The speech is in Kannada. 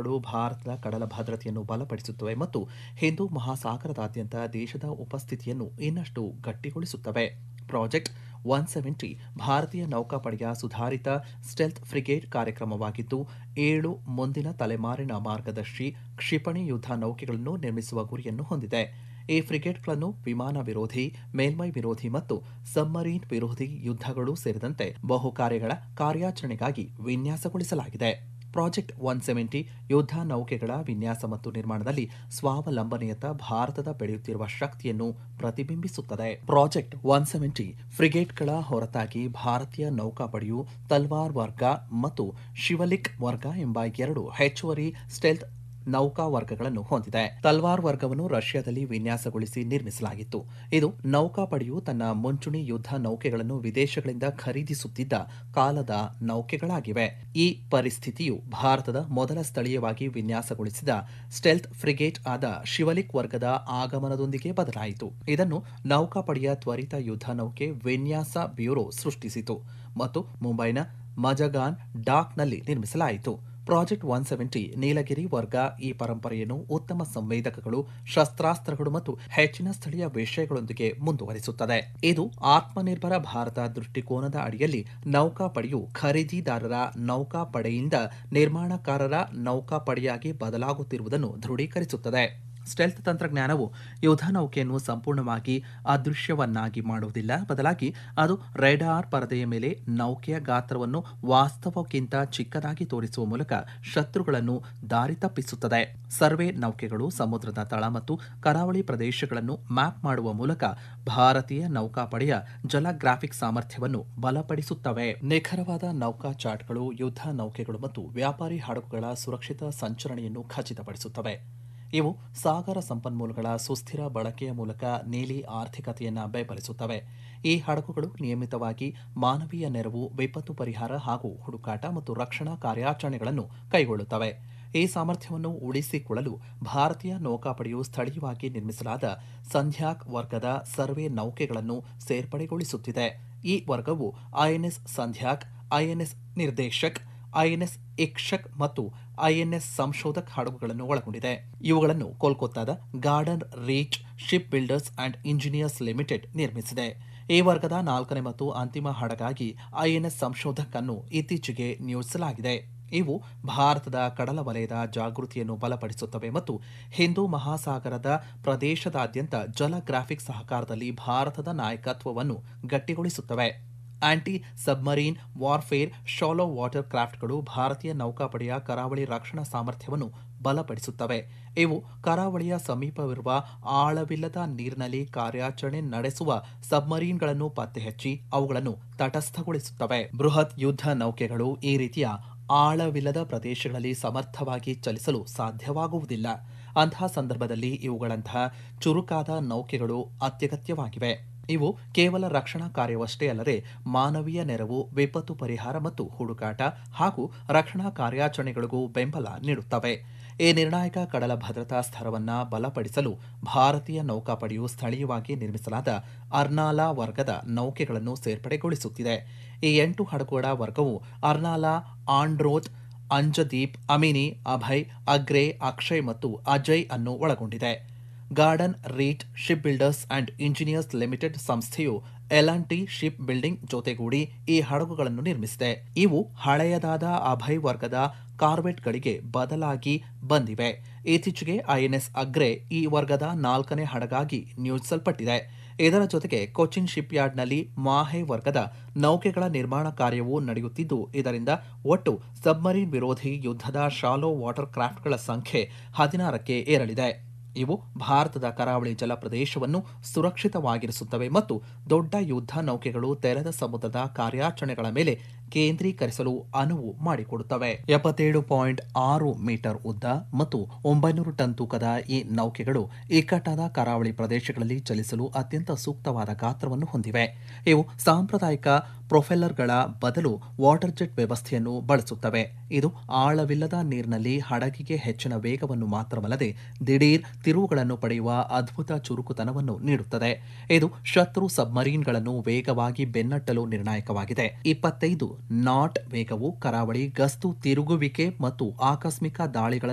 ನೌಕೆಗಳು ಭಾರತದ ಕಡಲ ಭದ್ರತೆಯನ್ನು ಬಲಪಡಿಸುತ್ತವೆ ಮತ್ತು ಹಿಂದೂ ಮಹಾಸಾಗರದಾದ್ಯಂತ ದೇಶದ ಉಪಸ್ಥಿತಿಯನ್ನು ಇನ್ನಷ್ಟು ಗಟ್ಟಿಗೊಳಿಸುತ್ತವೆ ಪ್ರಾಜೆಕ್ಟ್ ಒನ್ ಸೆವೆಂಟಿ ಭಾರತೀಯ ನೌಕಾಪಡೆಯ ಸುಧಾರಿತ ಸ್ಟೆಲ್ತ್ ಫ್ರಿಗೇಟ್ ಕಾರ್ಯಕ್ರಮವಾಗಿದ್ದು ಏಳು ಮುಂದಿನ ತಲೆಮಾರಿನ ಮಾರ್ಗದರ್ಶಿ ಕ್ಷಿಪಣಿ ಯುದ್ಧ ನೌಕೆಗಳನ್ನು ನಿರ್ಮಿಸುವ ಗುರಿಯನ್ನು ಹೊಂದಿದೆ ಈ ಫ್ರಿಗೇಟ್ಗಳನ್ನು ವಿಮಾನ ವಿರೋಧಿ ಮೇಲ್ಮೈ ವಿರೋಧಿ ಮತ್ತು ಸಬ್ಮರೀನ್ ವಿರೋಧಿ ಯುದ್ಧಗಳು ಸೇರಿದಂತೆ ಬಹು ಕಾರ್ಯಗಳ ಕಾರ್ಯಾಚರಣೆಗಾಗಿ ವಿನ್ಯಾಸಗೊಳಿಸಲಾಗಿದೆ ಪ್ರಾಜೆಕ್ಟ್ ಒನ್ ಸೆವೆಂಟಿ ಯುದ್ಧ ನೌಕೆಗಳ ವಿನ್ಯಾಸ ಮತ್ತು ನಿರ್ಮಾಣದಲ್ಲಿ ಸ್ವಾವಲಂಬನೆಯತ್ತ ಭಾರತದ ಬೆಳೆಯುತ್ತಿರುವ ಶಕ್ತಿಯನ್ನು ಪ್ರತಿಬಿಂಬಿಸುತ್ತದೆ ಪ್ರಾಜೆಕ್ಟ್ ಒನ್ ಸೆವೆಂಟಿ ಫ್ರಿಗೇಟ್ಗಳ ಹೊರತಾಗಿ ಭಾರತೀಯ ನೌಕಾಪಡೆಯು ತಲ್ವಾರ್ ವರ್ಗ ಮತ್ತು ಶಿವಲಿಕ್ ವರ್ಗ ಎಂಬ ಎರಡು ಹೆಚ್ಚುವರಿ ಸ್ಟೆಲ್ತ್ ನೌಕಾ ವರ್ಗಗಳನ್ನು ಹೊಂದಿದೆ ತಲ್ವಾರ್ ವರ್ಗವನ್ನು ರಷ್ಯಾದಲ್ಲಿ ವಿನ್ಯಾಸಗೊಳಿಸಿ ನಿರ್ಮಿಸಲಾಗಿತ್ತು ಇದು ನೌಕಾಪಡೆಯು ತನ್ನ ಮುಂಚೂಣಿ ಯುದ್ಧ ನೌಕೆಗಳನ್ನು ವಿದೇಶಗಳಿಂದ ಖರೀದಿಸುತ್ತಿದ್ದ ಕಾಲದ ನೌಕೆಗಳಾಗಿವೆ ಈ ಪರಿಸ್ಥಿತಿಯು ಭಾರತದ ಮೊದಲ ಸ್ಥಳೀಯವಾಗಿ ವಿನ್ಯಾಸಗೊಳಿಸಿದ ಸ್ಟೆಲ್ತ್ ಫ್ರಿಗೇಟ್ ಆದ ಶಿವಲಿಕ್ ವರ್ಗದ ಆಗಮನದೊಂದಿಗೆ ಬದಲಾಯಿತು ಇದನ್ನು ನೌಕಾಪಡೆಯ ತ್ವರಿತ ಯುದ್ಧ ನೌಕೆ ವಿನ್ಯಾಸ ಬ್ಯೂರೋ ಸೃಷ್ಟಿಸಿತು ಮತ್ತು ಮುಂಬೈನ ಮಜಗಾನ್ ಡಾಕ್ನಲ್ಲಿ ನಿರ್ಮಿಸಲಾಯಿತು ಪ್ರಾಜೆಕ್ಟ್ ಒನ್ ಸೆವೆಂಟಿ ನೀಲಗಿರಿ ವರ್ಗ ಈ ಪರಂಪರೆಯನ್ನು ಉತ್ತಮ ಸಂವೇದಕಗಳು ಶಸ್ತ್ರಾಸ್ತ್ರಗಳು ಮತ್ತು ಹೆಚ್ಚಿನ ಸ್ಥಳೀಯ ವಿಷಯಗಳೊಂದಿಗೆ ಮುಂದುವರಿಸುತ್ತದೆ ಇದು ಆತ್ಮನಿರ್ಭರ ಭಾರತ ದೃಷ್ಟಿಕೋನದ ಅಡಿಯಲ್ಲಿ ನೌಕಾಪಡೆಯು ಖರೀದಿದಾರರ ನೌಕಾಪಡೆಯಿಂದ ನಿರ್ಮಾಣಕಾರರ ನೌಕಾಪಡೆಯಾಗಿ ಬದಲಾಗುತ್ತಿರುವುದನ್ನು ದೃಢೀಕರಿಸುತ್ತದೆ ಸ್ಟೆಲ್ತ್ ತಂತ್ರಜ್ಞಾನವು ಯುದ್ಧ ನೌಕೆಯನ್ನು ಸಂಪೂರ್ಣವಾಗಿ ಅದೃಶ್ಯವನ್ನಾಗಿ ಮಾಡುವುದಿಲ್ಲ ಬದಲಾಗಿ ಅದು ರೇಡಾರ್ ಪರದೆಯ ಮೇಲೆ ನೌಕೆಯ ಗಾತ್ರವನ್ನು ವಾಸ್ತವಕ್ಕಿಂತ ಚಿಕ್ಕದಾಗಿ ತೋರಿಸುವ ಮೂಲಕ ಶತ್ರುಗಳನ್ನು ದಾರಿ ತಪ್ಪಿಸುತ್ತದೆ ಸರ್ವೆ ನೌಕೆಗಳು ಸಮುದ್ರದ ತಳ ಮತ್ತು ಕರಾವಳಿ ಪ್ರದೇಶಗಳನ್ನು ಮ್ಯಾಪ್ ಮಾಡುವ ಮೂಲಕ ಭಾರತೀಯ ನೌಕಾಪಡೆಯ ಜಲಗ್ರಾಫಿಕ್ ಸಾಮರ್ಥ್ಯವನ್ನು ಬಲಪಡಿಸುತ್ತವೆ ನಿಖರವಾದ ನೌಕಾ ಚಾರ್ಟ್ಗಳು ಯುದ್ಧ ನೌಕೆಗಳು ಮತ್ತು ವ್ಯಾಪಾರಿ ಹಡಗುಗಳ ಸುರಕ್ಷಿತ ಸಂಚರಣೆಯನ್ನು ಖಚಿತಪಡಿಸುತ್ತವೆ ಇವು ಸಾಗರ ಸಂಪನ್ಮೂಲಗಳ ಸುಸ್ಥಿರ ಬಳಕೆಯ ಮೂಲಕ ನೀಲಿ ಆರ್ಥಿಕತೆಯನ್ನು ಬೆಂಬಲಿಸುತ್ತವೆ ಈ ಹಡಗುಗಳು ನಿಯಮಿತವಾಗಿ ಮಾನವೀಯ ನೆರವು ವಿಪತ್ತು ಪರಿಹಾರ ಹಾಗೂ ಹುಡುಕಾಟ ಮತ್ತು ರಕ್ಷಣಾ ಕಾರ್ಯಾಚರಣೆಗಳನ್ನು ಕೈಗೊಳ್ಳುತ್ತವೆ ಈ ಸಾಮರ್ಥ್ಯವನ್ನು ಉಳಿಸಿಕೊಳ್ಳಲು ಭಾರತೀಯ ನೌಕಾಪಡೆಯು ಸ್ಥಳೀಯವಾಗಿ ನಿರ್ಮಿಸಲಾದ ಸಂಧ್ಯಾಕ್ ವರ್ಗದ ಸರ್ವೆ ನೌಕೆಗಳನ್ನು ಸೇರ್ಪಡೆಗೊಳಿಸುತ್ತಿದೆ ಈ ವರ್ಗವು INS Sandhayak INS Nirdeshak INS Ikshak ಮತ್ತು ಐಎನ್ಎಸ್ ಸಂಶೋಧಕ್ ಹಡಗುಗಳನ್ನು ಒಳಗೊಂಡಿದೆ ಇವುಗಳನ್ನು ಕೋಲ್ಕತ್ತಾದ garden reach ship builders and engineers limited ನಿರ್ಮಿಸಿದೆ ಈ ವರ್ಗದ ನಾಲ್ಕನೇ ಮತ್ತು ಅಂತಿಮ ಹಡಗಾಗಿ ಐಎನ್ಎಸ್ ಸಂಶೋಧಕ್ ಅನ್ನು ಇತ್ತೀಚೆಗೆ ನಿಯೋಜಿಸಲಾಗಿದೆ ಇವು ಭಾರತದ ಕಡಲ ವಲಯದ ಜಾಗೃತಿಯನ್ನು ಬಲಪಡಿಸುತ್ತವೆ ಮತ್ತು ಹಿಂದೂ ಮಹಾಸಾಗರದ ಪ್ರದೇಶದಾದ್ಯಂತ ಜಲಗ್ರಾಫಿಕ್ ಸಹಕಾರದಲ್ಲಿ ಭಾರತದ ನಾಯಕತ್ವವನ್ನು ಗಟ್ಟಿಗೊಳಿಸುತ್ತವೆ anti submarine warfare shallow water ಕ್ರಾಫ್ಟ್ಗಳು ಭಾರತೀಯ ನೌಕಾಪಡೆಯ ಕರಾವಳಿ ರಕ್ಷಣಾ ಸಾಮರ್ಥ್ಯವನ್ನು ಬಲಪಡಿಸುತ್ತವೆ ಇವು ಕರಾವಳಿಯ ಸಮೀಪವಿರುವ ಆಳವಿಲ್ಲದ ನೀರಿನಲ್ಲಿ ಕಾರ್ಯಾಚರಣೆ ನಡೆಸುವ ಸಬ್ಮರೀನ್ಗಳನ್ನು ಪತ್ತೆಹಚ್ಚಿ ಅವುಗಳನ್ನು ತಟಸ್ಥಗೊಳಿಸುತ್ತವೆ ಬೃಹತ್ ಯುದ್ಧ ನೌಕೆಗಳು ಈ ರೀತಿಯ ಆಳವಿಲ್ಲದ ಪ್ರದೇಶಗಳಲ್ಲಿ ಸಮರ್ಥವಾಗಿ ಚಲಿಸಲು ಸಾಧ್ಯವಾಗುವುದಿಲ್ಲ ಅಂತಹ ಸಂದರ್ಭದಲ್ಲಿ ಇವುಗಳಂತಹ ಚುರುಕಾದ ನೌಕೆಗಳು ಅತ್ಯಗತ್ಯವಾಗಿವೆ ಇವು ಕೇವಲ ರಕ್ಷಣಾ ಕಾರ್ಯವಷ್ಟೇ ಅಲ್ಲದೆ ಮಾನವೀಯ ನೆರವು ವಿಪತ್ತು ಪರಿಹಾರ ಮತ್ತು ಹುಡುಕಾಟ ಹಾಗೂ ರಕ್ಷಣಾ ಕಾರ್ಯಾಚರಣೆಗಳಿಗೂ ಬೆಂಬಲ ನೀಡುತ್ತವೆ ಈ ನಿರ್ಣಾಯಕ ಕಡಲ ಭದ್ರತಾ ಸ್ತರವನ್ನ ಬಲಪಡಿಸಲು ಭಾರತೀಯ ನೌಕಾಪಡೆಯು ಸ್ಥಳೀಯವಾಗಿ ನಿರ್ಮಿಸಲಾದ ಅರ್ನಾಲಾ ವರ್ಗದ ನೌಕೆಗಳನ್ನು ಸೇರ್ಪಡೆಗೊಳಿಸುತ್ತಿದೆ ಈ ಎಂಟು ಹಡಗುಗಳ ವರ್ಗವು ಅರ್ನಾಲಾ ಆಂಡ್ರೋತ್ ಅಂಜದೀಪ್ ಅಮಿನಿ ಅಭಯ್ ಅಗ್ರೆ ಅಕ್ಷಯ್ ಮತ್ತು ಅಜಯ್ ಅನ್ನು ಒಳಗೊಂಡಿದೆ garden reach ship builders and engineers limited ಸಂಸ್ಥೆಯು L and T ship building ಜೊತೆಗೂಡಿ ಈ ಹಡಗುಗಳನ್ನು ನಿರ್ಮಿಸಿದೆ ಇವು ಹಳೆಯದಾದ ಅಭಯ್ ವರ್ಗದ ಕಾರ್ವೆಟ್ಗಳಿಗೆ ಬದಲಾಗಿ ಬಂದಿವೆ ಇತ್ತೀಚೆಗೆ ಐಎನ್ಎಸ್ ಅಗ್ರೆ ಈ ವರ್ಗದ ನಾಲ್ಕನೇ ಹಡಗಾಗಿ ನಿಯೋಜಿಸಲ್ಪಟ್ಟಿದೆ ಇದರ ಜೊತೆಗೆ ಕೊಚ್ಚಿನ್ ಶಿಪ್ ಯಾರ್ಡ್ನಲ್ಲಿ ಮಾಹೆ ವರ್ಗದ ನೌಕೆಗಳ ನಿರ್ಮಾಣ ಕಾರ್ಯವೂ ನಡೆಯುತ್ತಿದ್ದು ಇದರಿಂದ ಒಟ್ಟು ಸಬ್ಮರೀನ್ ವಿರೋಧಿ ಯುದ್ಧದ ಶಾಲೋ ವಾಟರ್ ಕ್ರಾಫ್ಟ್ಗಳ ಸಂಖ್ಯೆ ಹದಿನಾರಕ್ಕೆ ಏರಲಿದೆ ಇವು ಭಾರತದ ಕರಾವಳಿ ಜಲ ಪ್ರದೇಶವನ್ನು ಸುರಕ್ಷಿತವಾಗಿರಿಸುತ್ತವೆ ಮತ್ತು ದೊಡ್ಡ ಯುದ್ಧ ನೌಕೆಗಳು ತೆರೆದ ಸಮುದ್ರದ ಕಾರ್ಯಾಚರಣೆಗಳ ಮೇಲೆ ಕೇಂದ್ರೀಕರಿಸಲು ಅನುವು ಮಾಡಿಕೊಡುತ್ತವೆ ಎಪ್ಪತ್ತೇಳು ಪಾಯಿಂಟ್ ಆರು ಮೀಟರ್ ಉದ್ದ ಮತ್ತು ಒಂಬೈನೂರು ಟನ್ ತೂಕದ ಈ ನೌಕೆಗಳು ಇಕ್ಕಟ್ಟಾದ ಕರಾವಳಿ ಪ್ರದೇಶಗಳಲ್ಲಿ ಚಲಿಸಲು ಅತ್ಯಂತ ಸೂಕ್ತವಾದ ಗಾತ್ರವನ್ನು ಹೊಂದಿವೆ ಇವು ಸಾಂಪ್ರದಾಯಿಕ ಪ್ರೊಫೆಲ್ಲರ್ಗಳ ಬದಲು ವಾಟರ್ ಜೆಟ್ ವ್ಯವಸ್ಥೆಯನ್ನು ಬಳಸುತ್ತವೆ ಇದು ಆಳವಿಲ್ಲದ ನೀರಿನಲ್ಲಿ ಹಡಗಿಗೆ ಹೆಚ್ಚಿನ ವೇಗವನ್ನು ಮಾತ್ರವಲ್ಲದೆ ದಿಢೀರ್ ತಿರುವುಗಳನ್ನು ಪಡೆಯುವ ಅದ್ಭುತ ಚುರುಕುತನವನ್ನು ನೀಡುತ್ತದೆ ಇದು ಶತ್ರು ಸಬ್ಮರೀನ್ಗಳನ್ನು ವೇಗವಾಗಿ ಬೆನ್ನಟ್ಟಲು ನಿರ್ಣಾಯಕವಾಗಿದೆ ಇಪ್ಪತ್ತೈದು ನಾಟ್ ವೇಗವು ಕರಾವಳಿ ಗಸ್ತು ತಿರುಗುವಿಕೆ ಮತ್ತು ಆಕಸ್ಮಿಕ ದಾಳಿಗಳನ್ನು